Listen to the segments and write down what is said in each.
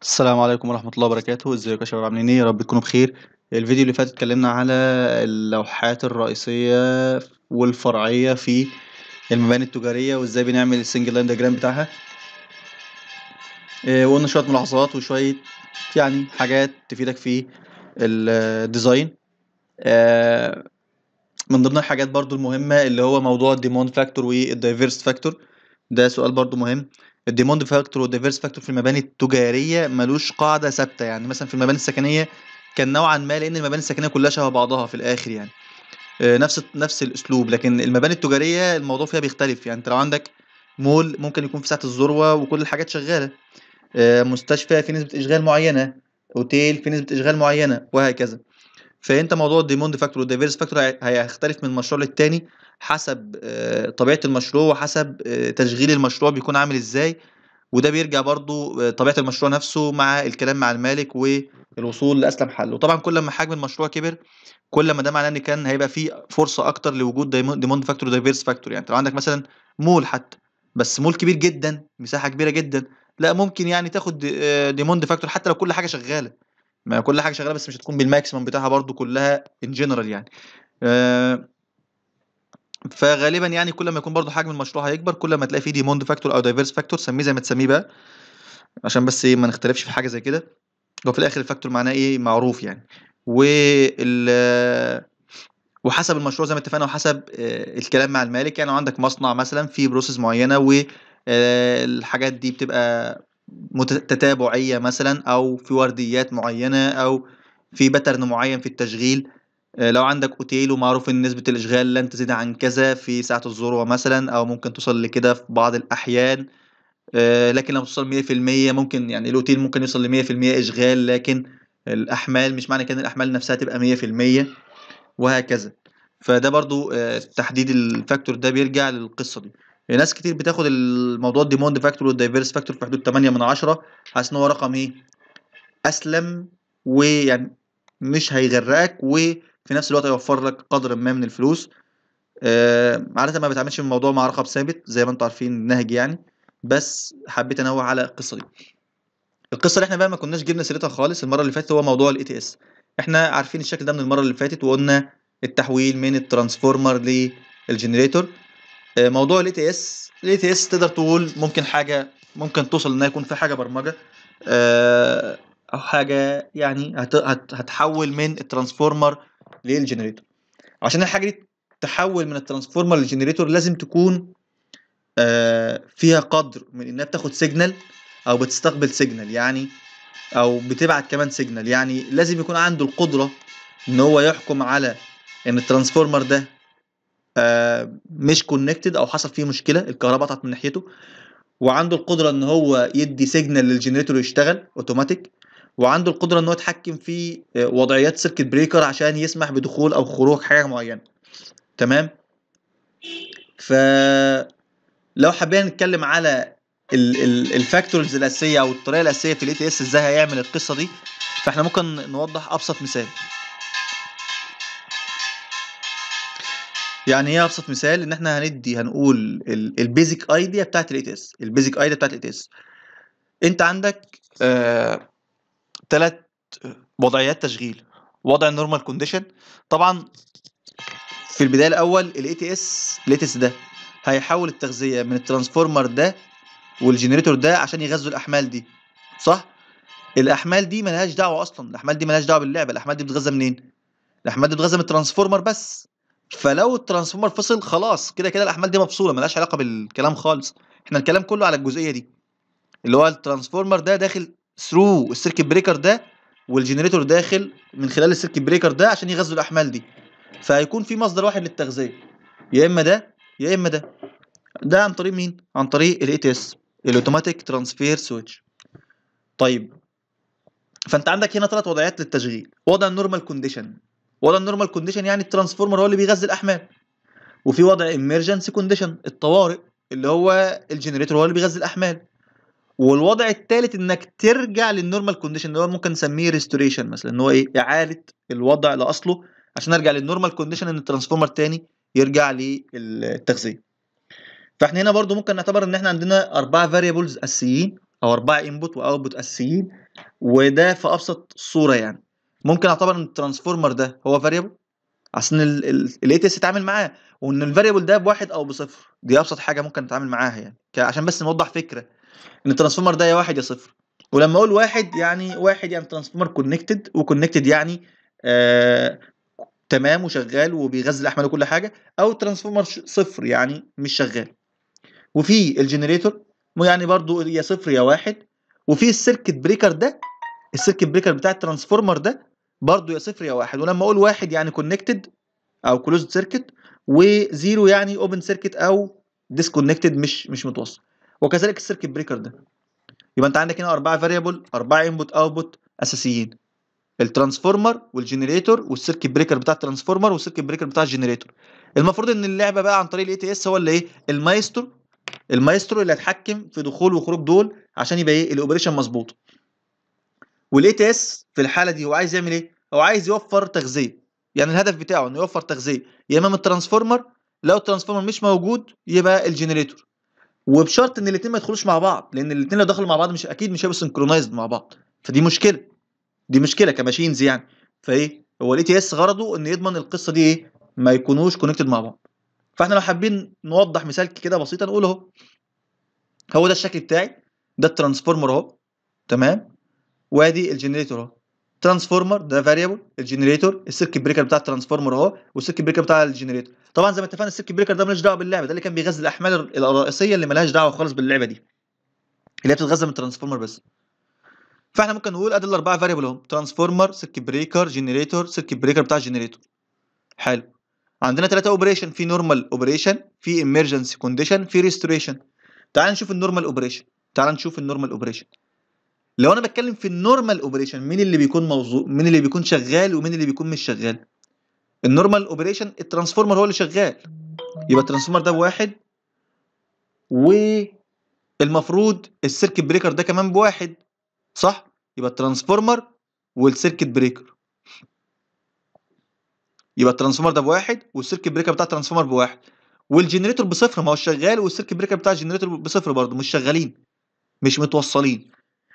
السلام عليكم ورحمة الله وبركاته ازيكم يا شباب عاملين ايه يا رب تكونوا بخير الفيديو اللي فات اتكلمنا على اللوحات الرئيسية والفرعية في المباني التجارية وازاي بنعمل السنجل لاين دياجرام بتاعها إيه، وقلنا شوية ملاحظات وشوية يعني حاجات تفيدك في الديزاين آه، من ضمن الحاجات برضو المهمة اللي هو موضوع الديموند فاكتور والدايفيرس فاكتور ده سؤال برضو مهم الديموند فاكتور والدايفيرس فاكتور في المباني التجاريه ملوش قاعده ثابته يعني مثلا في المباني السكنيه كان نوعا ما لان المباني السكنيه كلها شبه بعضها في الاخر يعني آه، نفس نفس الاسلوب لكن المباني التجاريه الموضوع فيها بيختلف يعني انت لو عندك مول ممكن يكون في ساعه الذروه وكل الحاجات شغاله آه، مستشفى في نسبه اشغال معينه اوتيل في نسبه اشغال معينه وهكذا فانت موضوع الديموند فاكتور والدايفيرس فاكتور هي- هيختلف من مشروع للتاني حسب آه، طبيعه المشروع وحسب آه، تشغيل المشروع بيكون عامل ازاي وده بيرجع برضو آه، طبيعه المشروع نفسه مع الكلام مع المالك والوصول لاسلم حل وطبعا كل ما حجم المشروع كبر كل ما ده معناه ان كان هيبقى فيه فرصه اكتر لوجود ديموند فاكتور ودايفيرس فاكتور يعني انت لو عندك مثلا مول حتى بس مول كبير جدا مساحه كبيره جدا لا ممكن يعني تاخد ديموند فاكتور حتى لو كل حاجه شغاله ما كل حاجه شغاله بس مش هتكون بالماكسيمم بتاعها برضو كلها ان جنرال يعني آه، فغالبا يعني كل ما يكون برضو حجم المشروع هيكبر كل ما تلاقي فيه ديموند فاكتور او دايفيرس فاكتور سميه زي ما تسميه بقى عشان بس ايه ما نختلفش في حاجه زي كده هو في الاخر الفاكتور معناه ايه معروف يعني وال وحسب المشروع زي ما اتفقنا وحسب آه، الكلام مع المالك يعني لو عندك مصنع مثلا في بروسيس معينه والحاجات دي بتبقى مت- تتابعيه مثلا او في ورديات معينه او في باترن معين في التشغيل آه، لو عندك اوتيل ومعروف ان نسبه الاشغال لن تزيد عن كذا في ساعه الذروه مثلا او ممكن توصل لكده في بعض الاحيان آه، لكن لما توصل 100% ممكن يعني الاوتيل ممكن يوصل ل 100% اشغال لكن الاحمال مش معنى كده ان الاحمال نفسها تبقى 100% وهكذا فده برضو آه، تحديد الفاكتور ده بيرجع للقصه دي ناس كتير بتاخد الموضوع الديموند فاكتور والدايفيرس فاكتور في حدود 8 من 10 حاسس ان هو رقم ايه اسلم ويعني مش هيغرقك وفي نفس الوقت هيوفر لك قدر ما من الفلوس آه، عادة ما بتعملش الموضوع مع رقم ثابت زي ما انتم عارفين النهج يعني بس حبيت انوه على القصه دي القصه اللي احنا بقى ما كناش جبنا سيرتها خالص المره اللي فاتت هو موضوع الاي تي اس احنا عارفين الشكل ده من المره اللي فاتت وقلنا التحويل من الترانسفورمر للجنريتور آه، موضوع الاي تي اس الاي تي اس تقدر تقول ممكن حاجه ممكن توصل انها يكون في حاجه برمجه آه، او حاجه يعني هت- هت- هتحول من الترانسفورمر للجنريتور عشان الحاجه دي تحول من الترانسفورمر للجنريتور لازم تكون آه، فيها قدر من انها بتاخد سيجنال او بتستقبل سيجنال يعني او بتبعت كمان سيجنال يعني لازم يكون عنده القدره ان هو يحكم على ان الترانسفورمر ده آه، مش كونكتد او حصل فيه مشكله الكهرباء قطعت من ناحيته وعنده القدره ان هو يدي سيجنال للجنريتور يشتغل اوتوماتيك وعنده القدره ان هو يتحكم في آه، وضعيات سيركت بريكر عشان يسمح بدخول او خروج حاجه معينه تمام ف لو حبينا نتكلم على الفاكتورز الاساسيه او الطريقه الاساسيه في الاي تي اس ازاي هيعمل القصه دي فاحنا ممكن نوضح ابسط مثال يعني ايه ابسط مثال ان احنا هندي هنقول البيزك ايديا بتاعت الاي تي اس البيزك ايديا بتاعت الاي تي اس انت عندك ثلاث وضعيات تشغيل وضع النورمال كونديشن طبعا في البدايه الاول الاي تي اس الاي تي اس ده هيحول التغذيه من الترانسفورمر ده والجنريتور ده عشان يغذوا الاحمال دي صح الاحمال دي ملهاش دعوه اصلا الاحمال دي ملهاش دعوه باللعبه الاحمال دي بتتغذى منين الاحمال دي بتتغذى من الترانسفورمر بس فلو الترانسفورمر فصل خلاص كده كده الاحمال دي مفصوله ملهاش علاقه بالكلام خالص احنا الكلام كله على الجزئيه دي اللي هو الترانسفورمر ده داخل ثرو السيركت بريكر ده والجنريتور داخل من خلال السيركت بريكر ده عشان يغذوا الاحمال دي فهيكون في مصدر واحد للتغذيه يا اما ده يا اما ده ده عن طريق مين عن طريق الاي تي اس الاوتوماتيك ترانسفير سويتش طيب فانت عندك هنا ثلاث وضعيات للتشغيل وضع النورمال كونديشن وضع النورمال كونديشن يعني الترانسفورمر هو اللي بيغذي الاحمال وفي وضع ايمرجنسي كونديشن الطوارئ اللي هو الجنريتور هو اللي بيغذي الاحمال والوضع الثالث انك ترجع للنورمال كونديشن اللي هو ممكن نسميه ريستوريشن مثلا ان هو ايه اعاده الوضع لاصله عشان ارجع للنورمال كونديشن ان الترانسفورمر تاني يرجع للتغذيه فاحنا هنا برضو ممكن نعتبر ان احنا عندنا اربعه فاريبلز اساسيين او اربعه انبوت واوتبوت اساسيين وده في ابسط صوره يعني ممكن اعتبر ان الترانسفورمر ده هو فاريبل عشان الاي تي اس يتعامل معاه وان الفاريبل ده بواحد او بصفر دي ابسط حاجه ممكن نتعامل معاها يعني ك- عشان بس نوضح فكره ان الترانسفورمر ده يا واحد يا صفر ولما اقول واحد يعني واحد يعني ترانسفورمر كونكتد وكونكتد يعني آه تمام وشغال وبيغذي الاحمال وكل حاجه او ترانسفورمر ش- صفر يعني مش شغال وفي الجنريتور يعني برضو يا صفر يا واحد وفي السيركت بريكر ده السيركت بريكر بتاع الترانسفورمر ده برضو يا صفر يا واحد ولما اقول واحد يعني كونكتد او كلوزد سيركت وزيرو يعني اوبن سيركت او ديسكونكتد مش مش متوصل وكذلك السيركت بريكر ده يبقى انت عندك هنا اربعه فاريبل اربعه انبوت اوتبوت اساسيين الترانسفورمر والجنريتور والسيركت بريكر بتاع الترانسفورمر والسيركت بريكر بتاع الجنريتور المفروض ان اللعبه بقى عن طريق الاي تي اس هو اللي ايه المايسترو المايسترو اللي هيتحكم في دخول وخروج دول عشان يبقى ايه الاوبريشن مظبوط والاي تي اس في الحاله دي هو عايز يعمل ايه هو عايز يوفر تغذيه يعني الهدف بتاعه انه يوفر تغذيه يا اما من الترانسفورمر لو الترانسفورمر مش موجود يبقى الجنريتور وبشرط ان الاثنين ما يدخلوش مع بعض لان الاثنين لو دخلوا مع بعض مش اكيد مش هيبقوا سنكرونايزد مع بعض فدي مشكله دي مشكله كماشينز يعني فايه هو الاي تي اس غرضه ان يضمن القصه دي ايه ما يكونوش كونكتد مع بعض فاحنا لو حابين نوضح مثال كده بسيط نقول اهو هو ده الشكل بتاعي ده الترانسفورمر اهو تمام وادي الجنريتور اهو ترانسفورمر ده فاريبل الجنريتور السيركت بريكر بتاع الترانسفورمر اهو والسيركت بريكر بتاع الجنريتور طبعا زي ما اتفقنا السيركت بريكر ده ملوش دعوه باللعبه ده اللي كان بيغذي الاحمال الرئيسيه اللي ملهاش دعوه خالص باللعبه دي اللي هي بتتغذى من الترانسفورمر بس فاحنا ممكن نقول ادي الاربعه فاريبل اهم ترانسفورمر سيركت بريكر جنريتور سيركت بريكر بتاع الجنريتور حلو عندنا ثلاثه اوبريشن في نورمال اوبريشن في ايمرجنسي كونديشن في ريستوريشن تعال نشوف النورمال اوبريشن تعال نشوف النورمال اوبريشن لو انا بتكلم في النورمال اوبريشن مين اللي بيكون موضوع مين اللي بيكون شغال ومين اللي بيكون مش شغال النورمال اوبريشن الترانسفورمر هو اللي شغال يبقى الترانسفورمر ده بواحد والمفروض السيركت بريكر ده كمان بواحد صح يبقى الترانسفورمر والسيركت بريكر يبقى الترانسفورمر ده بواحد والسيركت بريكر بتاع الترانسفورمر بواحد والجنريتور بصفر ما هو شغال والسيركت بريكر بتاع الجنريتور بصفر برضه مش شغالين مش متوصلين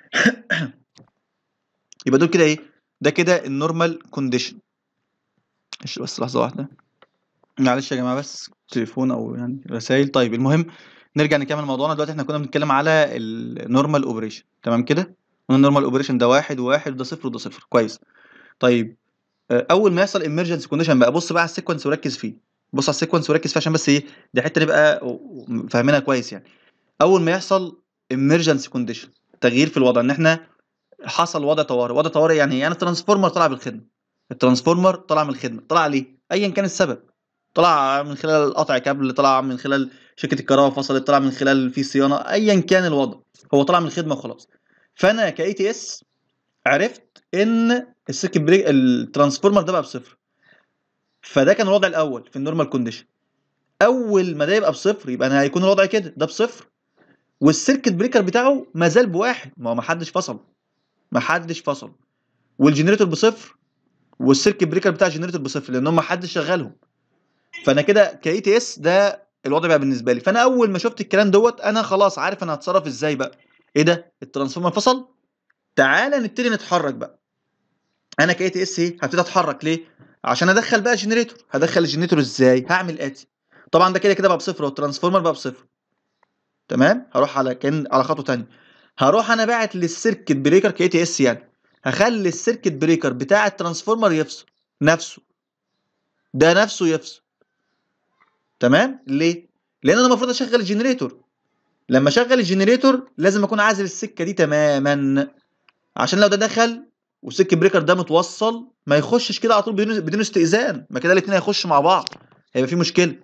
يبقى دول كده ايه ده كده النورمال كونديشن معلش بس لحظه واحده معلش يا جماعه بس تليفون او يعني رسائل طيب المهم نرجع نكمل موضوعنا دلوقتي احنا كنا بنتكلم على النورمال اوبريشن تمام كده قلنا النورمال اوبريشن ده واحد وواحد وده صفر وده صفر كويس طيب آه، اول ما يحصل emergency كونديشن بقى بص بقى على السيكونس وركز فيه بص على السيكونس وركز فيه عشان بس ايه دي حته نبقى فاهمينها كويس يعني اول ما يحصل emergency كونديشن تغيير في الوضع ان احنا حصل وضع طوارئ وضع طوارئ يعني ايه يعني الترانسفورمر طلع بالخدمه الترانسفورمر طلع من الخدمه طلع ليه ايا كان السبب طلع من خلال قطع كابل طلع من خلال شركه الكهرباء فصلت طلع من خلال في صيانه ايا كان الوضع هو طلع من الخدمه وخلاص فانا كاي تي اس عرفت ان السيركت بريك الترانسفورمر ده بقى بصفر فده كان الوضع الاول في النورمال كونديشن اول ما ده يبقى بصفر يبقى انا هيكون الوضع كده ده بصفر والسيركت بريكر بتاعه ما زال بواحد ما هو ما حدش فصل ما حدش فصل والجنريتور بصفر والسيركت بريكر بتاع الجنريتور بصفر لان هم ما حدش شغلهم فانا كده كاي تي اس ده الوضع بقى بالنسبه لي فانا اول ما شفت الكلام دوت انا خلاص عارف انا هتصرف ازاي بقى ايه ده الترانسفورمر فصل تعالى نبتدي نتحرك بقى انا كاي تي اس ايه هبتدي اتحرك ليه عشان ادخل بقى جنريتور هدخل الجنريتور ازاي هعمل اتي طبعا ده كده كده بقى بصفر والترانسفورمر بقى بصفر تمام هروح على كان على خطوه تانية هروح انا باعت للسيركت بريكر كاي تي اس يعني هخلي السيركت بريكر بتاع الترانسفورمر يفصل نفسه ده نفسه يفصل تمام ليه لان انا المفروض اشغل الجنريتور لما اشغل الجنريتور لازم اكون عازل السكه دي تماما عشان لو ده دخل والسيركت بريكر ده متوصل ما يخشش كده على طول بدون بدون استئذان ما كده الاثنين هيخشوا مع بعض هيبقى في مشكله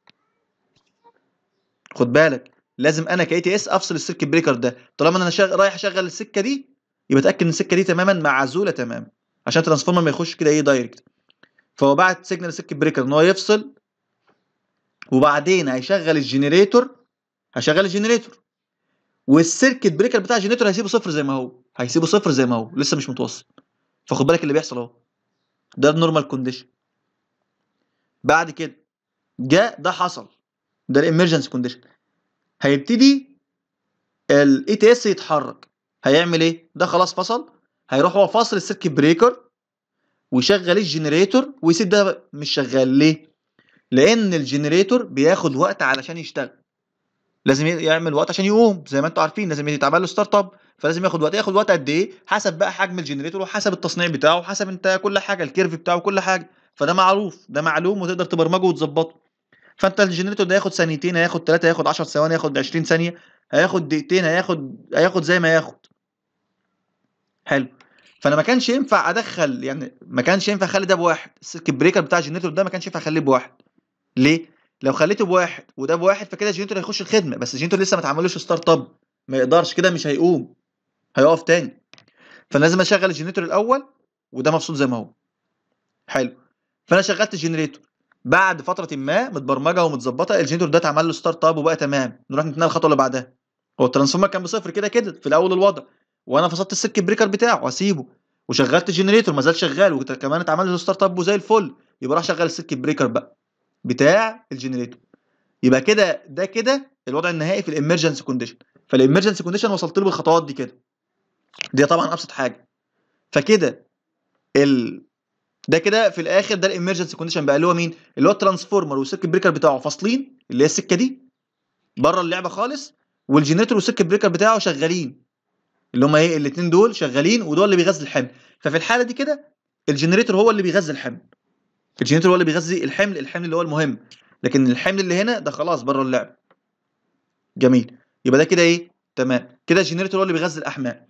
خد بالك لازم انا كاي تي اس افصل السيركت بريكر ده طالما انا شغ... رايح اشغل السكه دي يبقى اتاكد ان السكه دي تماما معزوله تماما عشان الترانسفورمر ما يخش كده ايه دايركت فهو بعت سيجنال السيركت بريكر ان هو يفصل وبعدين هيشغل الجنريتور هشغل الجنريتور والسيركت بريكر بتاع الجنريتور هيسيبه صفر زي ما هو هيسيبه صفر زي ما هو لسه مش متوصل فخد بالك اللي بيحصل اهو ده النورمال كونديشن بعد كده جاء ده حصل ده الامرجنسي كونديشن هيبتدي الاي تي اس يتحرك هيعمل ايه ده خلاص فصل هيروح هو فاصل السيركت بريكر ويشغل الجنريتور ويسيب ده مش شغال ليه لان الجنريتور بياخد وقت علشان يشتغل لازم يعمل وقت عشان يقوم زي ما انتم عارفين لازم يتعمل له ستارت اب فلازم ياخد وقت ياخد وقت قد ايه حسب بقى حجم الجنريتور وحسب التصنيع بتاعه وحسب انت كل حاجه الكيرف بتاعه كل حاجه فده معروف ده معلوم وتقدر تبرمجه وتظبطه فانت الجنريتور ده هياخد ثانيتين هياخد ثلاثه هياخد 10 ثواني هياخد 20 ثانيه هياخد دقيقتين هياخد هياخد زي ما ياخد حلو فانا ما كانش ينفع ادخل يعني ما كانش ينفع اخلي ده بواحد السيركت بريكر بتاع الجنريتور ده ما كانش ينفع اخليه بواحد ليه لو خليته بواحد وده بواحد فكده الجنريتور هيخش الخدمه بس الجنريتور لسه ما اتعملوش ستارت اب ما يقدرش كده مش هيقوم هيقف تاني فلازم اشغل الجنريتور الاول وده مفصول زي ما هو حلو فانا شغلت الجنريتور بعد فتره ما متبرمجه ومتظبطه الجنريتور ده اتعمل له ستارت اب وبقى تمام نروح نتنقل الخطوه اللي بعدها هو الترانسفورمر كان بصفر كده كده في الاول الوضع وانا فصلت السيركت بريكر بتاعه واسيبه وشغلت الجنريتور ما زال شغال وكمان اتعمل له ستارت اب وزي الفل يبقى راح شغل السيركت بريكر بقى بتاع الجنريتور يبقى كده ده كده الوضع النهائي في الامرجنسي كونديشن فالامرجنسي كونديشن وصلت له بالخطوات دي كده دي طبعا ابسط حاجه فكده ال ده كده في الاخر ده الامرجنسي كونديشن بقى اللي هو مين اللي هو الترانسفورمر والسيركت بريكر بتاعه فاصلين اللي هي السكه دي بره اللعبه خالص والجنريتور والسيركت بريكر بتاعه شغالين اللي هم ايه الاثنين دول شغالين ودول اللي بيغذي الحمل ففي الحاله دي كده الجنريتور هو اللي بيغذي الحمل الجنريتور هو اللي بيغذي الحمل الحمل اللي هو المهم لكن الحمل اللي هنا ده خلاص بره اللعب جميل يبقى ده كده ايه تمام كده الجنريتور هو اللي بيغذي الاحمال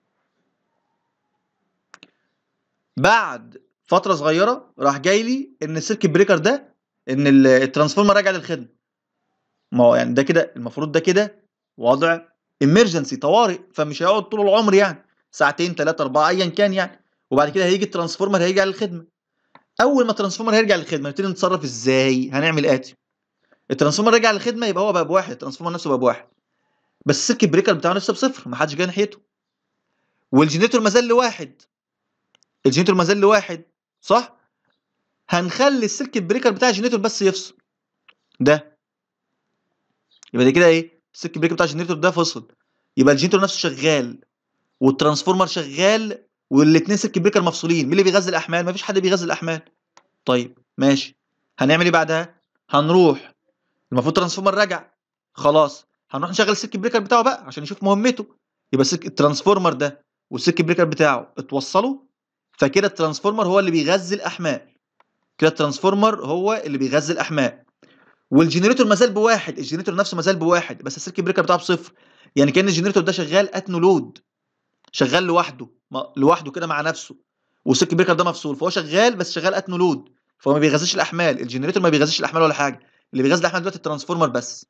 بعد فتره صغيره راح جاي لي ان السيركت بريكر ده ان الترانسفورمر راجع للخدمه ما هو يعني ده كده المفروض ده كده وضع امرجنسي طوارئ فمش هيقعد طول العمر يعني ساعتين ثلاثه اربعه ايا كان يعني وبعد كده هيجي الترانسفورمر هيرجع للخدمه اول ما الترانسفورمر هيرجع للخدمه نبتدي نتصرف ازاي هنعمل اتي الترانسفورمر رجع للخدمه يبقى هو بقى بواحد الترانسفورمر نفسه بقى بواحد بس السيركت بريكر بتاعه لسه بصفر ما حدش جاي ناحيته والجنريتور ما زال لواحد الجنريتور ما زال لواحد صح هنخلي السيركت بريكر بتاع الجنريتور بس يفصل ده يبقى ده كده ايه السيركت بريكر بتاع الجنريتور ده فصل يبقى الجنريتور نفسه شغال والترانسفورمر شغال والاثنين سيركت بريكر مفصولين مين اللي بيغذي الاحمال مفيش حد بيغذي الاحمال طيب ماشي هنعمل ايه بعدها هنروح المفروض ترانسفورمر رجع خلاص هنروح نشغل السيركت بريكر بتاعه بقى عشان نشوف مهمته يبقى الترانسفورمر ده والسيركت بريكر بتاعه اتوصلوا فكده الترانسفورمر هو اللي بيغذي الاحمال كده الترانسفورمر هو اللي بيغذي الاحمال والجنريتور ما زال بواحد الجنريتور نفسه ما زال بواحد بس السيركت بريكر بتاعه بصفر يعني كان الجنريتور ده شغال اتنو لود شغال لوحده لوحده كده مع نفسه والسيركت بريكر ده مفصول فهو شغال بس شغال اتنو لود فهو ما بيغذيش الاحمال الجنريتور ما بيغذيش الاحمال ولا حاجه اللي بيغذي الاحمال دلوقتي الترانسفورمر بس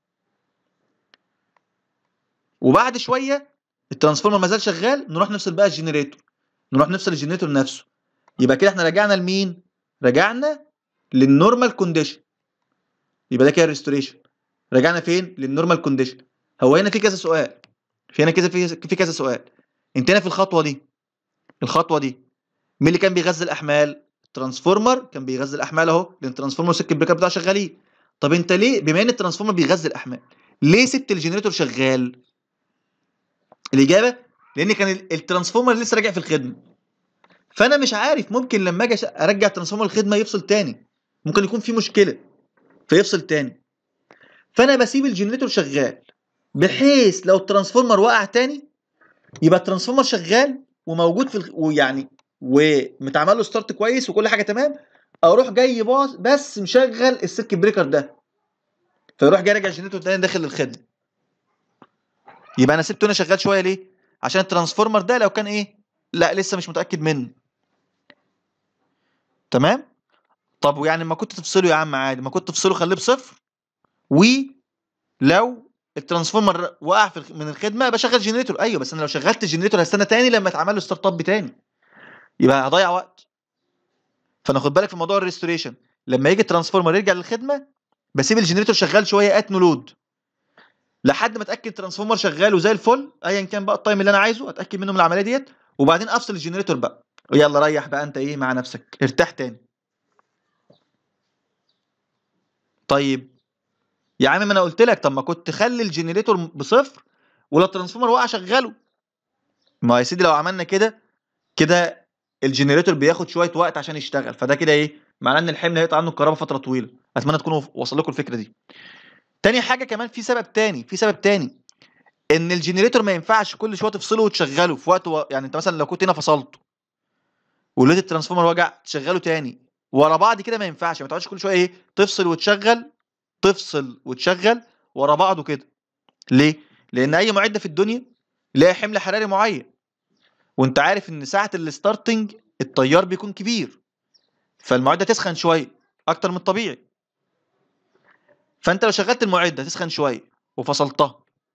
وبعد شويه الترانسفورمر ما زال شغال نروح نفصل بقى الجنريتور نروح نفصل الجنريتور نفسه يبقى كده احنا رجعنا لمين رجعنا للنورمال كونديشن يبقى ده كده الريستوريشن رجعنا فين للنورمال كونديشن هو هنا في كذا سؤال في هنا كذا في في كذا سؤال انت هنا في الخطوه دي الخطوه دي مين اللي كان بيغذي الاحمال الترانسفورمر كان بيغذي الاحمال اهو لان الترانسفورمر والسيركت بريكر بتاعه شغالين طب انت ليه بما ان الترانسفورمر بيغذي الاحمال ليه سبت الجنريتور شغال الاجابه لان كان الترانسفورمر لسه راجع في الخدمه فانا مش عارف ممكن لما اجي ارجع الترانسفورمر الخدمه يفصل تاني ممكن يكون في مشكله فيفصل تاني فانا بسيب الجنريتور شغال بحيث لو الترانسفورمر وقع تاني يبقى الترانسفورمر شغال وموجود في الخ... ويعني ومتعمل له ستارت كويس وكل حاجه تمام اروح جاي باص بس مشغل السيركت بريكر ده فيروح جاي راجع الجنريتور تاني داخل الخدمه يبقى انا سبته هنا شغال شويه ليه عشان الترانسفورمر ده لو كان ايه لا لسه مش متاكد منه تمام طب ويعني ما كنت تفصله يا عم عادي ما كنت تفصله خليه بصفر ولو الترانسفورمر وقع في من الخدمه بشغل جنريتور ايوه بس انا لو شغلت الجنريتور هستنى تاني لما يتعمل له ستارت اب تاني يبقى هضيع وقت فانا خد بالك في موضوع الريستوريشن لما يجي الترانسفورمر يرجع للخدمه بسيب الجنريتور شغال شويه اتنو لود لحد ما اتاكد الترانسفورمر شغال وزي الفل ايا كان بقى التايم اللي انا عايزه اتاكد منه من العمليه ديت وبعدين افصل الجنريتور بقى يلا ريح بقى انت ايه مع نفسك ارتاح تاني طيب يا عم ما انا قلت لك طب ما كنت خلي الجنريتور بصفر ولو الترانسفورمر وقع شغله ما يا سيدي لو عملنا كده كده الجنريتور بياخد شويه وقت عشان يشتغل فده كده ايه معناه ان الحمل هيقطع عنه الكهرباء فتره طويله اتمنى تكونوا وصل لكم الفكره دي تاني حاجه كمان في سبب تاني في سبب تاني ان الجنريتور ما ينفعش كل شويه تفصله وتشغله في وقت و... يعني انت مثلا لو كنت هنا فصلته ولقيت الترانسفورمر وجع تشغله تاني ورا بعض كده ما ينفعش ما تقعدش كل شويه ايه تفصل وتشغل تفصل وتشغل ورا بعضه كده ليه لان اي معده في الدنيا ليها حمل حراري معين وانت عارف ان ساعه الستارتنج التيار بيكون كبير فالمعده تسخن شويه اكتر من الطبيعي فانت لو شغلت المعده تسخن شويه وفصلتها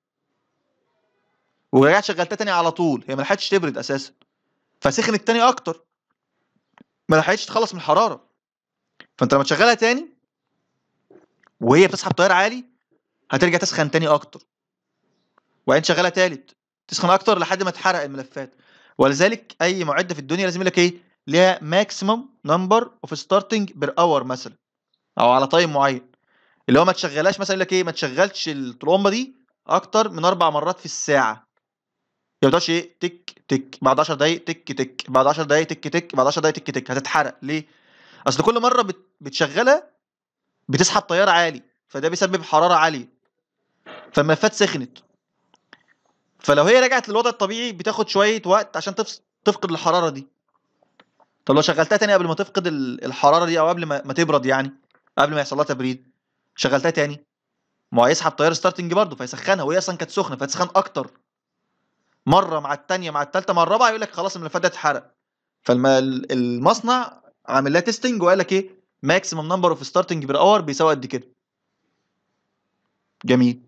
ورجعت شغلتها تاني على طول هي ما لحقتش تبرد اساسا فسخنت تاني اكتر ما لحقتش تخلص من الحراره فانت لما تشغلها تاني وهي بتسحب تيار عالي هترجع تسخن تاني اكتر وبعدين تشغلها تالت تسخن اكتر لحد ما تحرق الملفات ولذلك اي معده في الدنيا لازم يقول لك ايه ليها ماكسيمم نمبر اوف ستارتنج بير اور مثلا او على تايم معين اللي هو ما تشغلهاش مثلا يقول لك ايه ما تشغلش الترومبه دي اكتر من اربع مرات في الساعه يعني ما تقعدش ايه تك تك بعد 10 دقايق تك تك بعد 10 دقايق تك تك بعد 10 دقايق تك تك هتتحرق ليه اصل كل مره بت... بتشغلها بتسحب تيار عالي فده بيسبب حراره عاليه فالملفات سخنت فلو هي رجعت للوضع الطبيعي بتاخد شويه وقت عشان تفص... تفقد الحراره دي طب لو شغلتها تاني قبل ما تفقد ال- الحراره دي او قبل ما, ما تبرد يعني قبل ما يحصل لها تبريد شغلتها تاني ما هو هيسحب تيار ستارتنج برضه فيسخنها وهي اصلا كانت سخنه فتسخن اكتر مره مع الثانيه مع الثالثه مع الرابعه يقول لك خلاص الملفات دي اتحرق فالمصنع عامل لها تيستنج وقال لك ايه ماكسيمم نمبر اوف ستارتنج بير اور بيساوي قد كده جميل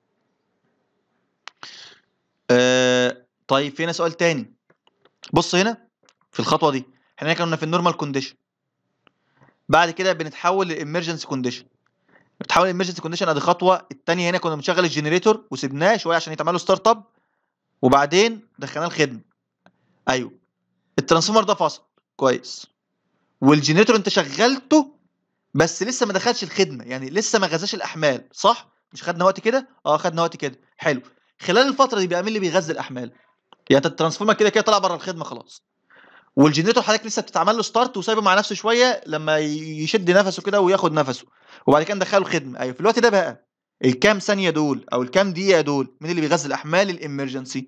آه طيب في هنا سؤال تاني بص هنا في الخطوه دي احنا كنا في النورمال كونديشن بعد كده بنتحول للامرجنسي كونديشن بتحول الامرجنسي كونديشن ادي خطوه الثانيه هنا كنا بنشغل الجنريتور وسبناه شويه عشان يتعمل له ستارت اب وبعدين دخلناه الخدمه ايوه الترانسفورمر ده فصل كويس والجنريتور انت شغلته بس لسه ما دخلش الخدمه يعني لسه ما غذاش الاحمال صح مش خدنا وقت كده اه خدنا وقت كده حلو خلال الفتره دي بقى مين اللي بيغذي الاحمال يعني الترانسفورمر كده كده طلع بره الخدمه خلاص والجنريتور حضرتك لسه بتتعمل له ستارت وسايبه مع نفسه شويه لما يشد نفسه كده وياخد نفسه وبعد كده ندخله الخدمه ايوه في الوقت ده بقى الكام ثانيه دول او الكام دقيقه دول مين اللي بيغذي الاحمال الامرجنسي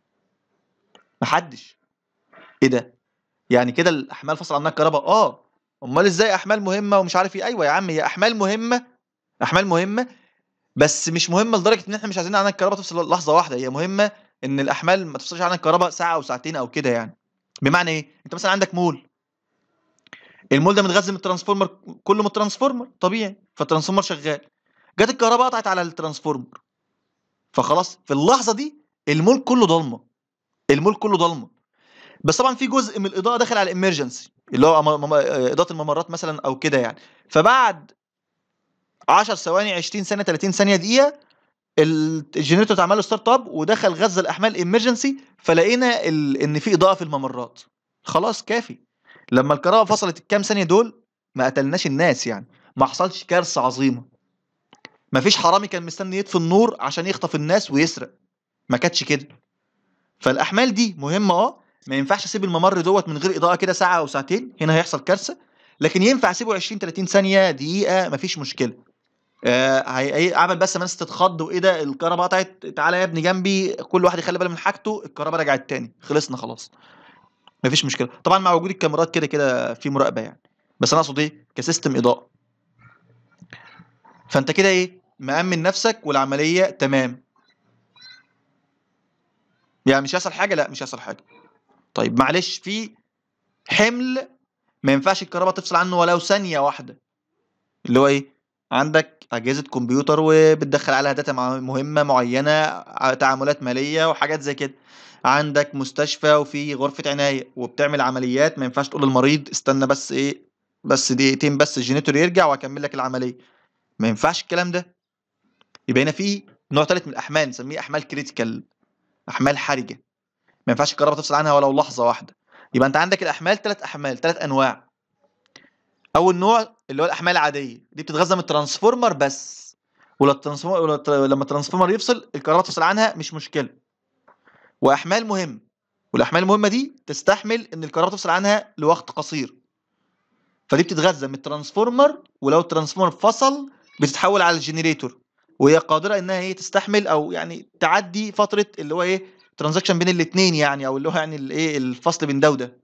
محدش ايه ده يعني كده الاحمال فصل عنها الكهرباء اه امال ازاي احمال مهمه ومش عارف ايه ايوه يا عم هي احمال مهمه احمال مهمه بس مش مهمه لدرجه ان احنا مش عايزين عنها الكهرباء تفصل لحظه واحده هي مهمه ان الاحمال ما تفصلش عنها الكهرباء ساعه او ساعتين او كده يعني بمعنى ايه انت مثلا عندك مول المول ده متغذي من الترانسفورمر كله من الترانسفورمر طبيعي فالترانسفورمر شغال جت الكهرباء قطعت على الترانسفورمر فخلاص في اللحظه دي المول كله ضلمه المول كله ضلمه بس طبعا في جزء من الاضاءه داخل على الامرجنسي اللي هو مم- مم- اضاءه الممرات مثلا او كده يعني فبعد 10 ثواني 20 ثانيه 30 ثانيه دقيقه ال- الجنريتور اتعمل له ستارت اب ودخل غذى الاحمال امرجنسي فلقينا ال... ان في اضاءه في الممرات خلاص كافي لما الكهرباء فصلت الكام ثانيه دول ما قتلناش الناس يعني ما حصلش كارثه عظيمه ما فيش حرامي كان مستني يطفي النور عشان يخطف الناس ويسرق ما كانتش كده فالاحمال دي مهمه اه ما ينفعش اسيب الممر دوت من غير اضاءه كده ساعه او ساعتين هنا هيحصل كارثه لكن ينفع اسيبه 20 30 ثانيه دقيقه مفيش مشكله آه هي هي- عمل بس الناس تتخض وايه ده الكهرباء قطعت تعالى يا ابني جنبي كل واحد يخلي باله من حاجته الكهرباء رجعت تاني خلصنا خلاص مفيش مشكله طبعا مع وجود الكاميرات كده كده في مراقبه يعني بس انا اقصد ايه كسيستم اضاءه فانت كده ايه مأمن نفسك والعمليه تمام يعني مش هيحصل حاجه لا مش هيحصل حاجه طيب معلش في حمل ما ينفعش الكهرباء تفصل عنه ولو ثانيه واحده اللي هو ايه عندك اجهزه كمبيوتر وبتدخل عليها داتا مع- مهمه معينه ع- تعاملات ماليه وحاجات زي كده عندك مستشفى وفي غرفه عنايه وبتعمل عمليات ما ينفعش تقول للمريض استنى بس ايه بس دقيقتين بس الجينيتور يرجع واكمل لك العمليه ما ينفعش الكلام ده يبقى هنا في نوع ثالث من الاحمال نسميه احمال كريتيكال احمال حرجه ما ينفعش الكهرباء تفصل عنها ولو لحظه واحده يبقى انت عندك الاحمال ثلاث احمال ثلاث انواع اول نوع اللي هو الاحمال العاديه دي بتتغذى من الترانسفورمر بس ولا الترانسفورمر ولا الت- لما الترانسفورمر يفصل الكهرباء تفصل عنها مش مشكله واحمال مهم والاحمال المهمه دي تستحمل ان الكهرباء تفصل عنها لوقت قصير فدي بتتغذى من الترانسفورمر ولو الترانسفورمر فصل بتتحول على الجنريتور وهي قادره انها هي تستحمل او يعني تعدي فتره اللي هو ايه ترانزاكشن بين الاثنين يعني او اللي هو يعني الايه الفصل بين ده وده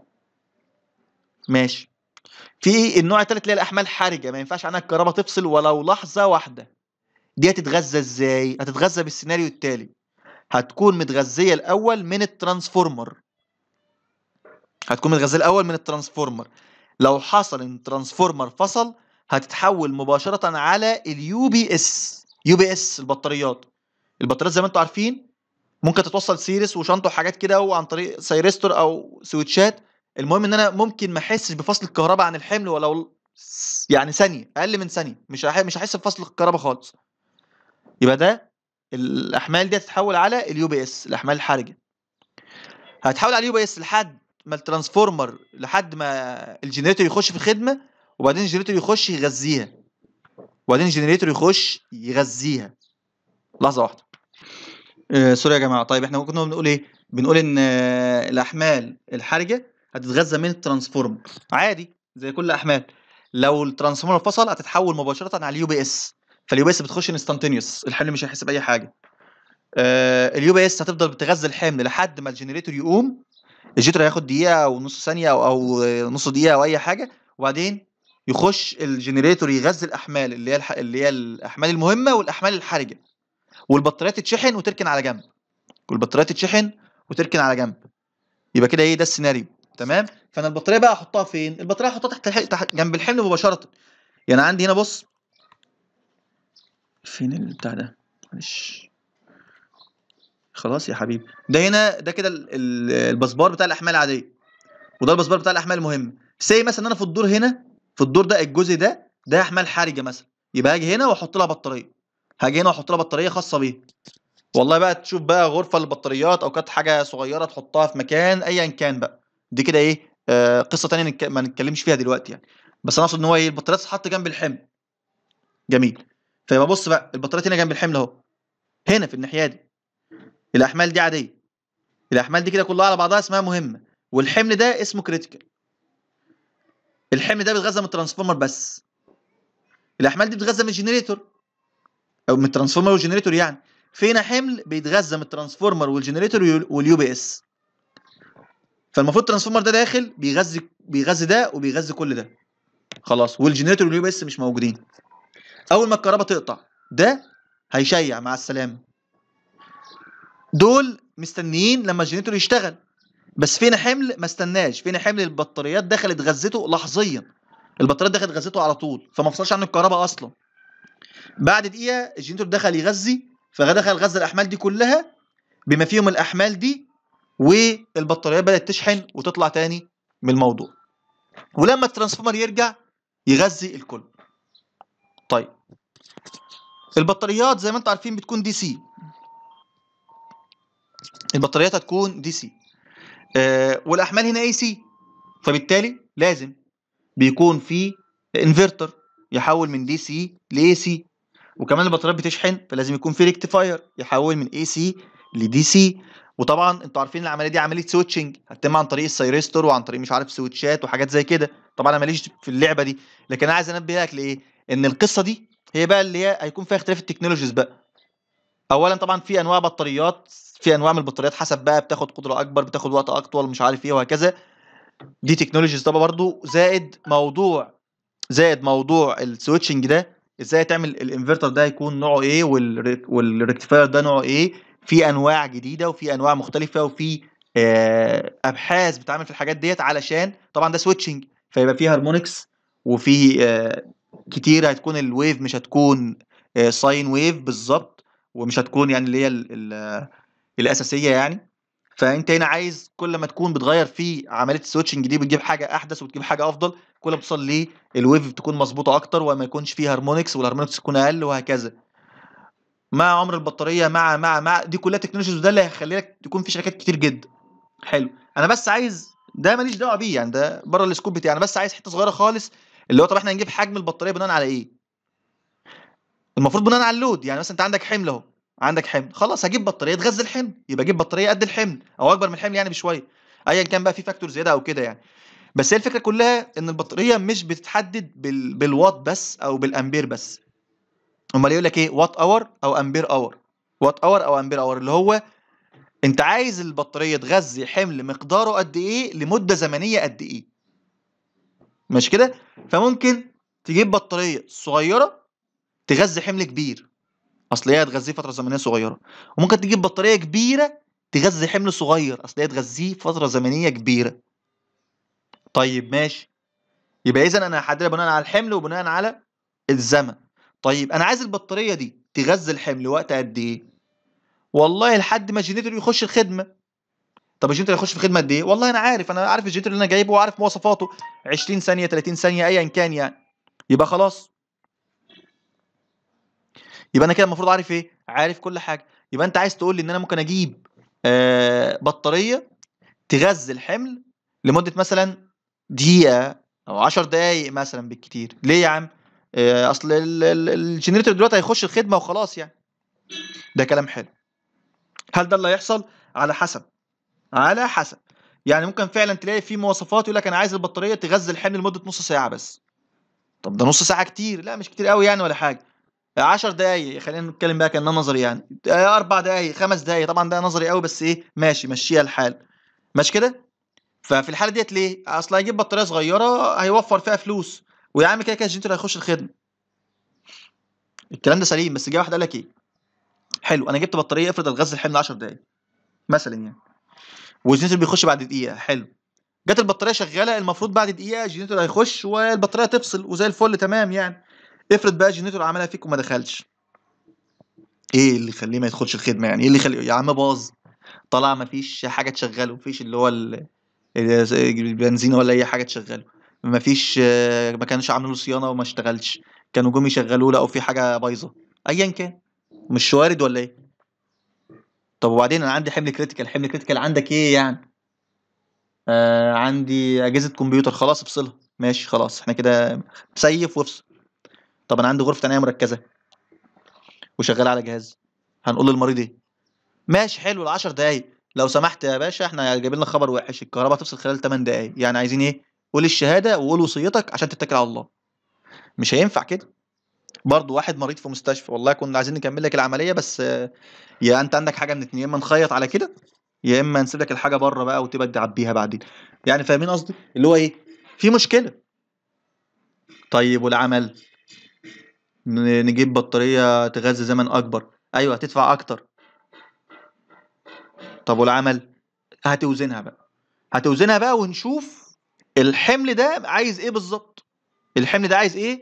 ماشي في النوع الثالث اللي هي الاحمال الحرجه ما ينفعش عنها الكهرباء تفصل ولو لحظه واحده دي هتتغذى ازاي هتتغذى بالسيناريو التالي هتكون متغذيه الاول من الترانسفورمر هتكون متغذيه الاول من الترانسفورمر لو حصل ان الترانسفورمر فصل هتتحول مباشره على اليو بي اس يو بي اس البطاريات البطاريات زي ما انتم عارفين ممكن تتوصل سيريس وشنطه وحاجات كده وعن طريق سيريستور او سويتشات المهم ان انا ممكن ما احسش بفصل الكهرباء عن الحمل ولو س- يعني ثانيه اقل من ثانيه مش هح- مش هحس بفصل الكهرباء خالص يبقى ده الاحمال دي هتتحول على اليو بي اس الاحمال الحرجه هتحول على اليو بي اس لحد ما الترانسفورمر لحد ما الجنريتور يخش في خدمه وبعدين الجنريتور يخش يغذيها وبعدين الجنريتور يخش يغذيها لحظه واحده آه سوري يا جماعه طيب احنا كنا بنقول ايه بنقول ان آه الاحمال الحرجه هتتغذى من الترانسفورمر عادي زي كل الاحمال لو الترانسفورمر فصل هتتحول مباشره على اليو بي اس فاليو بي اس بتخش انستانتينيوس الحمل مش هيحس باي حاجه آه اليو بي اس هتفضل بتغذي الحمل لحد ما الجنريتور يقوم الجنريتور هياخد دقيقه او نص ثانيه او او آه، نص دقيقه او اي حاجه وبعدين يخش الجنريتور يغذي الاحمال اللي هي الح... اللي هي الاحمال المهمه والاحمال الحرجه والبطاريات تتشحن وتركن على جنب والبطاريات تتشحن وتركن على جنب يبقى كده ايه ده السيناريو تمام فانا البطاريه بقى احطها فين البطاريه احطها تحت, الح... تحت جنب الحمل مباشره يعني عندي هنا بص فين البتاع ده معلش خلاص يا حبيبي ده هنا ده كده ال- ال- البسبار بتاع الاحمال العاديه وده البسبار بتاع الاحمال المهمه سي مثلا انا في الدور هنا في الدور ده الجزء ده ده احمال حرجه مثلا يبقى هاجي هنا واحط لها بطاريه هاجي هنا واحط لها بطاريه خاصه بيها والله بقى تشوف بقى غرفه للبطاريات او كانت حاجه صغيره تحطها في مكان ايا كان بقى دي كده ايه آه قصه تانية نتك... ما نتكلمش فيها دلوقتي يعني بس انا اقصد ان هو ايه البطاريات تتحط جنب الحمل جميل فيبقى بص بقى البطاريات هنا جنب الحمل اهو هنا في الناحيه دي الاحمال دي عاديه الاحمال دي كده كلها على بعضها اسمها مهمه والحمل ده اسمه كريتيكال الحمل ده بيتغذى من الترانسفورمر بس الاحمال دي بتتغذى من الجنريتور او من الترانسفورمر والجنريتور يعني فينا حمل بيتغذى من الترانسفورمر والجنريتور وال- واليو بي اس فالمفروض الترانسفورمر ده داخل بيغذي بيغذي ده وبيغذي كل ده خلاص والجنريتور واليو بي اس مش موجودين اول ما الكهرباء تقطع ده هيشيع مع السلامه دول مستنيين لما الجنريتور يشتغل بس فينا حمل ما استناش فينا حمل البطاريات دخلت غذته لحظيا البطاريات دخلت غذته على طول فما فصلش عنه الكهرباء اصلا بعد دقيقه الجنريتور دخل يغذي فدخل غذى الاحمال دي كلها بما فيهم الاحمال دي والبطاريات بدات تشحن وتطلع تاني من الموضوع ولما الترانسفورمر يرجع يغذي الكل طيب البطاريات زي ما انتم عارفين بتكون دي سي البطاريات هتكون دي سي آه والاحمال هنا اي سي فبالتالي لازم بيكون في انفرتر يحول من دي سي لاي سي وكمان البطاريات بتشحن فلازم يكون في ريكتيفاير يحول من اي سي لدي سي وطبعا انتوا عارفين العمليه دي عمليه سويتشنج هتتم عن طريق السيريستور وعن طريق مش عارف سويتشات وحاجات زي كده طبعا انا ماليش في اللعبه دي لكن انا عايز انبه لك لايه ان القصه دي هي بقى اللي هي هيكون فيها اختلاف التكنولوجيز بقى اولا طبعا في انواع بطاريات في انواع من البطاريات حسب بقى بتاخد قدره اكبر بتاخد وقت اطول مش عارف ايه وهكذا دي تكنولوجيز طبعا برضو زائد موضوع زائد موضوع السويتشنج ده ازاي تعمل الانفرتر ده يكون نوعه ايه والريك- والريكتيفاير ده نوعه ايه في انواع جديده وفي انواع مختلفه وفي آه، ابحاث بتعمل في الحاجات ديت علشان طبعا ده سويتشنج فيبقى فيه هارمونكس وفي آه، كتير هتكون الويف مش هتكون ساين ويف بالظبط ومش هتكون يعني اللي هي ال- ال- الاساسيه يعني فانت هنا عايز كل ما تكون بتغير في عمليه السويتشنج دي بتجيب حاجه احدث وتجيب حاجه افضل كل ما توصل ليه الويف تكون مظبوطه اكتر وما يكونش فيه هارمونكس والهارمونكس تكون اقل وهكذا مع عمر البطاريه مع مع مع دي كلها تكنولوجيز وده اللي هيخلي لك تكون في شركات كتير جدا حلو انا بس عايز ده ماليش دعوه بيه يعني ده بره السكوب بتاعي انا بس عايز حته صغيره خالص اللي هو طب احنا هنجيب حجم البطاريه بناء على ايه المفروض بناء على اللود يعني مثلا انت عندك حمل اهو عندك حمل خلاص هجيب بطاريه تغذي الحمل يبقى اجيب بطاريه قد الحمل او اكبر من الحمل يعني بشويه ايا كان بقى في فاكتور زياده او كده يعني بس هي الفكره كلها ان البطاريه مش بتتحدد بال... بالوات بس او بالامبير بس امال يقول لك ايه وات اور او امبير اور وات اور او امبير اور اللي هو انت عايز البطاريه تغذي حمل مقداره قد ايه لمده زمنيه قد ايه مش كده فممكن تجيب بطاريه صغيره تغذي حمل كبير اصل هي هتغذيه فتره زمنيه صغيره وممكن تجيب بطاريه كبيره تغذي حمل صغير اصل هي تغذيه فتره زمنيه كبيره طيب ماشي يبقى اذا انا هحددها بناء على الحمل وبناء على الزمن طيب انا عايز البطاريه دي تغذي الحمل وقت قد ايه والله لحد ما الجنريتور يخش الخدمه طب الجنريتور يخش في خدمه قد ايه والله انا عارف انا عارف الجنريتور اللي انا جايبه وعارف مواصفاته 20 ثانيه 30 ثانيه ايا كان يعني يبقى خلاص يبقى انا كده المفروض عارف ايه عارف كل حاجه يبقى انت عايز تقول لي ان انا ممكن اجيب آه بطاريه تغذي الحمل لمده مثلا دقيقه او 10 دقائق مثلا بالكتير ليه يا عم آه اصل ال- ال- الجنريتور دلوقتي هيخش الخدمه وخلاص يعني ده كلام حلو هل ده اللي هيحصل على حسب على حسب يعني ممكن فعلا تلاقي في مواصفات يقول لك انا عايز البطاريه تغذي الحمل لمده نص ساعه بس طب ده نص ساعه كتير لا مش كتير قوي يعني ولا حاجه 10 دقايق خلينا نتكلم بقى كانها نظري يعني آه، اربع دقايق خمس دقايق طبعا ده نظري قوي بس ايه ماشي مشيها الحال ماشي كده ففي الحاله ديت ليه اصل هيجيب بطاريه صغيره هيوفر فيها فلوس ويا عم كده كده الجنتر هيخش الخدمه الكلام ده سليم بس جه واحد قال لك ايه حلو انا جبت بطاريه افرض هتغذي الحمل 10 دقايق مثلا يعني والجنتر بيخش بعد دقيقه حلو جت البطاريه شغاله المفروض بعد دقيقه الجنريتور هيخش والبطاريه تفصل وزي الفل تمام يعني افرض بقى الجنريتور عملها فيك وما دخلش ايه اللي يخليه ما يدخلش الخدمه يعني ايه اللي يخليه يا عم باظ طلع ما فيش حاجه تشغله مفيش اللي هو ال- ال- البنزين ولا اي حاجه تشغله ما فيش آه، ما كانش عاملين له صيانه وما اشتغلش كانوا جم يشغلوه لقوا في حاجه بايظه ايا كان مش وارد ولا ايه طب وبعدين انا عندي حمل كريتيكال حمل كريتيكال عندك ايه يعني آه عندي اجهزه كمبيوتر خلاص افصلها ماشي خلاص احنا كده سيف وافصل طب انا عندي غرفه عنايه مركزه وشغال على جهاز هنقول للمريض ايه ماشي حلو ال 10 دقايق لو سمحت يا باشا احنا جايب لنا خبر وحش الكهرباء تفصل خلال 8 دقايق يعني عايزين ايه قول الشهاده وقول وصيتك عشان تتكل على الله مش هينفع كده برضه واحد مريض في مستشفى والله كنا عايزين نكمل لك العمليه بس آه، يا انت عندك حاجه من اتنين يا اما نخيط على كده يا اما نسيب لك الحاجه بره بقى وتبقى تعبيها بعدين يعني فاهمين قصدي اللي هو ايه في مشكله طيب والعمل ن- نجيب بطاريه تغذي زمن اكبر ايوه هتدفع اكتر طب والعمل هتوزنها بقى هتوزنها بقى ونشوف الحمل ده عايز ايه بالظبط الحمل ده عايز ايه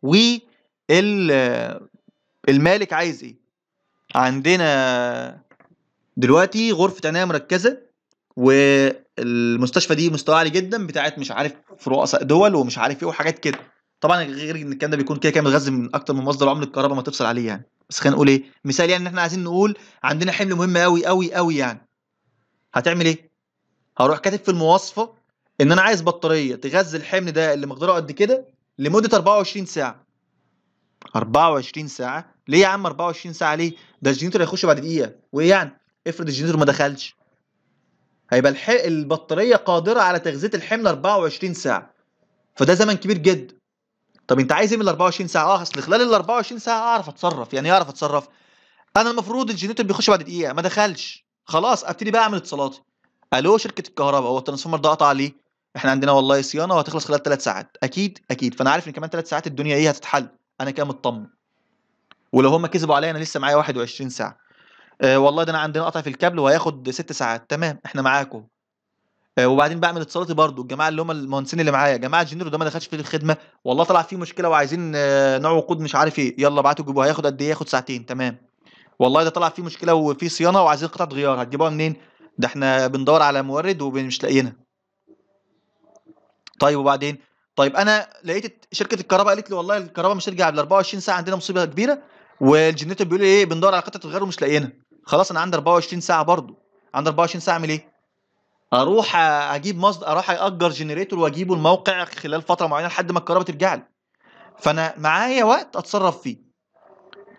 وال المالك عايز ايه عندنا دلوقتي غرفة عناية مركزة والمستشفى دي مستوى عالي جدا بتاعت مش عارف في رؤساء دول ومش عارف ايه وحاجات كده طبعا غير ان الكلام ده بيكون كده كده متغذي من اكتر من مصدر عمله الكهرباء ما تفصل عليه يعني بس خلينا نقول ايه مثال يعني ان احنا عايزين نقول عندنا حمل مهم قوي قوي قوي يعني هتعمل ايه هروح كاتب في المواصفه ان انا عايز بطاريه تغذي الحمل ده اللي مقداره قد كده لمده 24 ساعه 24 ساعه ليه يا عم 24 ساعه ليه ده الجنريتور هيخش بعد دقيقه وايه يعني افرض الجنريتور ما دخلش هيبقى الح... البطاريه قادره على تغذيه الحمل 24 ساعه فده زمن كبير جدا طب انت عايز ايه من ال 24 ساعه اه اصل خلال ال 24 ساعه اعرف اتصرف يعني ايه اعرف اتصرف انا المفروض الجنريتور بيخش بعد دقيقه ما دخلش خلاص ابتدي بقى اعمل اتصالاتي الو شركه الكهرباء هو الترانسفورمر ده قطع ليه احنا عندنا والله صيانه وهتخلص خلال 3 ساعات اكيد اكيد فانا عارف ان كمان 3 ساعات الدنيا ايه هتتحل انا كده مطمن ولو هم كذبوا عليا انا لسه معايا 21 ساعه آه والله ده انا عندنا قطع في الكابل وهياخد 6 ساعات تمام احنا معاكم آه وبعدين بعمل اتصالاتي برضو الجماعه اللي هم المهندسين اللي معايا جماعه الجنرال ده ما دخلش في الخدمه والله طلع فيه مشكله وعايزين آه نوع وقود مش عارف ايه يلا ابعتوا جيبوه هياخد قد ايه ياخد ساعتين تمام والله ده طلع فيه مشكله وفي صيانه وعايزين قطعه غيار هتجيبوها منين ده احنا بندور على مورد ومش لاقيينها طيب وبعدين طيب انا لقيت شركه الكهرباء قالت لي والله الكهرباء مش هترجع قبل 24 ساعه عندنا مصيبه كبيره والجنريتور بيقول لي ايه بندور على قطعه الغيار ومش لاقيينها خلاص انا عندي 24 ساعه برضو عندي 24 ساعه اعمل ايه اروح اجيب مصدر اروح اجر جنريتور واجيبه الموقع خلال فتره معينه لحد ما الكهرباء ترجع لي فانا معايا وقت اتصرف فيه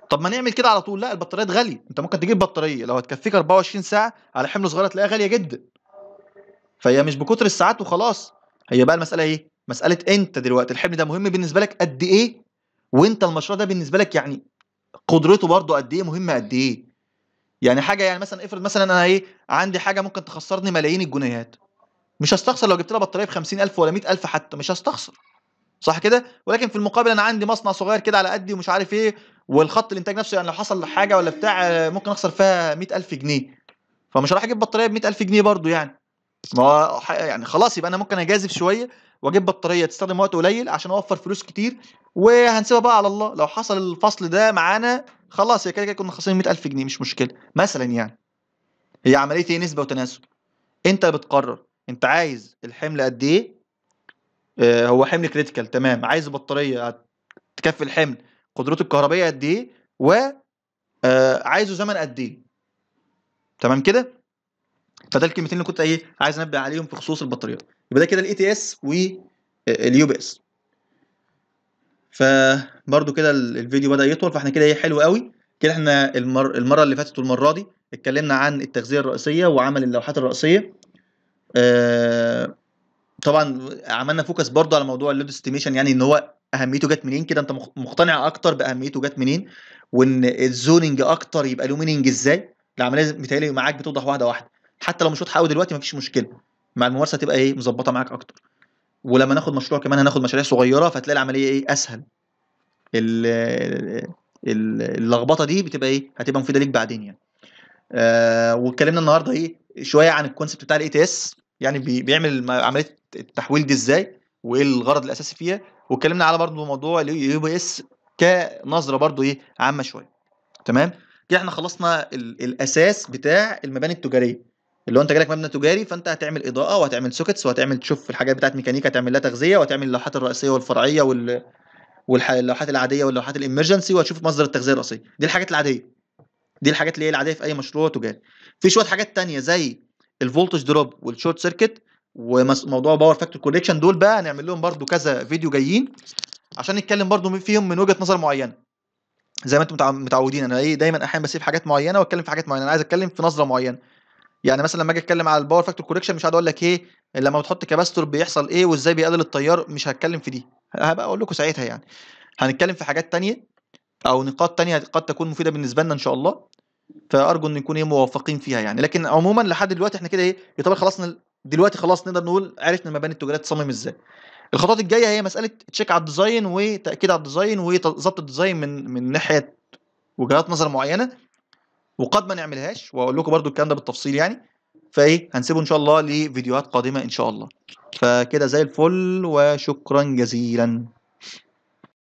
طب ما نعمل كده على طول لا البطاريات غاليه انت ممكن تجيب بطاريه لو هتكفيك 24 ساعه على حمل صغيره تلاقيها غاليه جدا فهي مش بكتر الساعات وخلاص هي بقى المساله ايه مساله انت دلوقتي الحمل ده مهم بالنسبه لك قد ايه وانت المشروع ده بالنسبه لك يعني قدرته برضه قد ايه مهمه قد ايه يعني حاجه يعني مثلا افرض مثلا انا ايه عندي حاجه ممكن تخسرني ملايين الجنيهات مش هستخسر لو جبت لها بطاريه ب 50000 ولا 100000 حتى مش هستخسر صح كده ولكن في المقابل انا عندي مصنع صغير كده على قدي ومش عارف ايه والخط الانتاج نفسه يعني لو حصل حاجه ولا بتاع آه، ممكن اخسر فيها 100000 جنيه فمش هروح اجيب بطاريه ب 100000 جنيه برضو يعني ما هو ح- يعني خلاص يبقى انا ممكن اجازف شويه واجيب بطاريه تستخدم وقت قليل عشان اوفر فلوس كتير وهنسيبها بقى على الله لو حصل الفصل ده معانا خلاص هي كده كده كنا خاسرين 100000 جنيه مش مشكله مثلا يعني هي عمليه ايه نسبه وتناسب انت اللي بتقرر انت عايز الحمل قد ايه آه، هو حمل كريتيكال تمام عايز بطاريه تكفي الحمل قدرته الكهربائيه قد ايه و آه، عايزه زمن قد ايه تمام كده فده الكلمتين اللي كنت ايه عايز انبه عليهم في خصوص البطاريات يبقى ده كده الاي تي اس واليو بي اس فبرضو كده ال- الفيديو بدا يطول فاحنا كده ايه حلو قوي كده احنا المر... المره اللي فاتت والمره دي اتكلمنا عن التغذيه الرئيسيه وعمل اللوحات الرئيسيه آه... طبعا عملنا فوكس برضو على موضوع اللود استيميشن يعني ان هو اهميته جت منين كده انت مخ- مقتنع اكتر باهميته جت منين وان الزوننج اكتر يبقى له ميننج ازاي العمليه بتهيألي معاك بتوضح واحده واحده حتى لو مش واضحه قوي دلوقتي مفيش مشكله مع الممارسه تبقى ايه مظبطه معاك اكتر ولما ناخد مشروع كمان هناخد مشاريع صغيره فتلاقي العمليه ايه اسهل ال- ال- اللخبطه دي بتبقى ايه هتبقى مفيده ليك بعدين يعني آه واتكلمنا النهارده ايه شويه عن الكونسيبت بتاع الاي تي اس يعني بي- بيعمل الم- عمليه التحويل دي ازاي وايه الغرض الاساسي فيها واتكلمنا على برضو موضوع اليو بي اس كنظره برضو ايه عامه شويه تمام كده احنا خلصنا ال- الاساس بتاع المباني التجاريه اللي هو انت جالك مبنى تجاري فانت هتعمل اضاءه وهتعمل سوكيتس وهتعمل تشوف الحاجات بتاعت ميكانيكا هتعمل لها تغذيه وهتعمل اللوحات الرئيسيه والفرعيه وال واللوحات العاديه واللوحات الامرجنسي وهتشوف مصدر التغذيه الرئيسيه دي الحاجات العاديه دي الحاجات اللي هي العاديه في اي مشروع تجاري في شويه حاجات تانية زي الفولتج دروب والشورت سيركت وموضوع باور فاكتور كوريكشن دول بقى هنعمل لهم برضو كذا فيديو جايين عشان نتكلم برضو فيهم من وجهه نظر معينه زي ما انتم متع- متعودين انا ايه دايما احيانا بسيب حاجات معينه واتكلم في حاجات معينه انا عايز اتكلم في نظره معينه يعني مثلا لما اجي اتكلم على الباور فاكتور كوريكشن مش هقعد اقول لك ايه لما بتحط كباستور بيحصل ايه وازاي بيقلل التيار مش هتكلم في دي هبقى اقول لكم ساعتها يعني هنتكلم في حاجات تانية او نقاط تانية قد تكون مفيده بالنسبه لنا ان شاء الله فارجو ان نكون ايه موفقين فيها يعني لكن عموما لحد دلوقتي احنا كده ايه يعتبر خلصنا دلوقتي خلاص نقدر نقول عرفنا المباني التجاريه تصمم ازاي الخطوات الجايه هي مساله تشيك على الديزاين وتاكيد على الديزاين وظبط الديزاين من من ناحيه وجهات نظر معينه وقد ما نعملهاش واقول لكم برضو الكلام ده بالتفصيل يعني فايه هنسيبه ان شاء الله لفيديوهات قادمه ان شاء الله فكده زي الفل وشكرا جزيلا